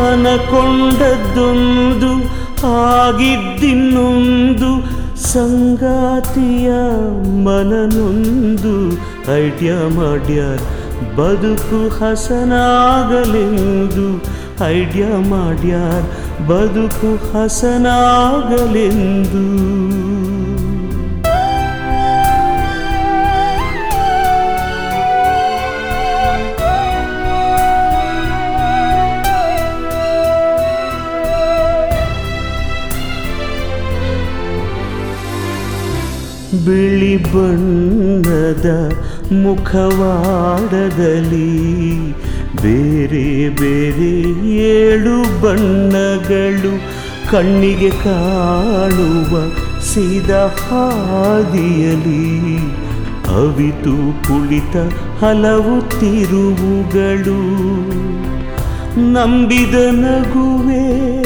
ಅನಕೊಂಡದ್ದೊಂದು ಆಗಿದ್ದಿನ್ನೊಂದು ಸಂಗಾತಿಯ ಮನನೊಂದು ಐಡಿಯಾ ಮಾಡ್ಯಾರ ಬದುಕು ಹಸನಾಗಲೆಂದು ಐಡಿಯಾ ಮಾಡ್ಯಾರ ಬದುಕು ಹಸನಾಗಲೆಂದು ಬಿಳಿ ಬಣ್ಣದ ಮುಖವಾಡದಲ್ಲಿ ಬೇರೆ ಬೇರೆ ಏಳು ಬಣ್ಣಗಳು ಕಣ್ಣಿಗೆ ಕಾಣುವ ಸೀದಾ ಹಾದಿಯಲಿ ಅವಿತು ಕುಳಿತ ಹಲವು ತಿರುವುಗಳು ನಂಬಿದ ನಗುವೆ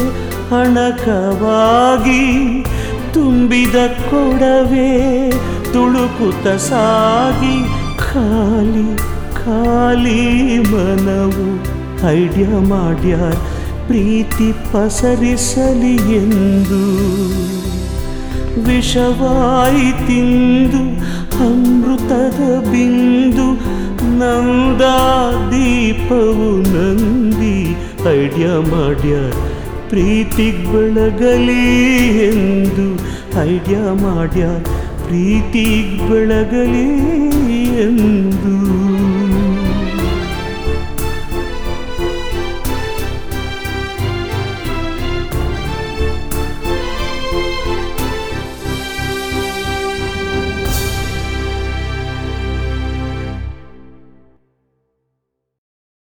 ಹಣಕವಾಗಿ ತುಂಬಿದ ಕೊಡವೆ ತುಳುಕುತ ಸಾಗಿ ಖಾಲಿ ಖಾಲಿ ಮನವು ಐಡಿಯಾ ಮಾಡ್ಯಾರ ಪ್ರೀತಿ ಪಸರಿಸಲಿ ಎಂದು ವಿಷವಾಯಿತಿಂದು ಅಮೃತದ ಬಿಂದು ನಂದ ದೀಪವು ನಂದಿ ಐಡಿಯಾ ಮಾಡ್ಯಾರ ಪ್ರೀತಿಗ್ ಬೆಳಗಲಿ ಎಂದು ಐಡಿಯಾ ಮಾಡ್ಯಾರ ಪ್ರೀತಿಗ್ ಬೆಳಗಲಿ ಎಂದು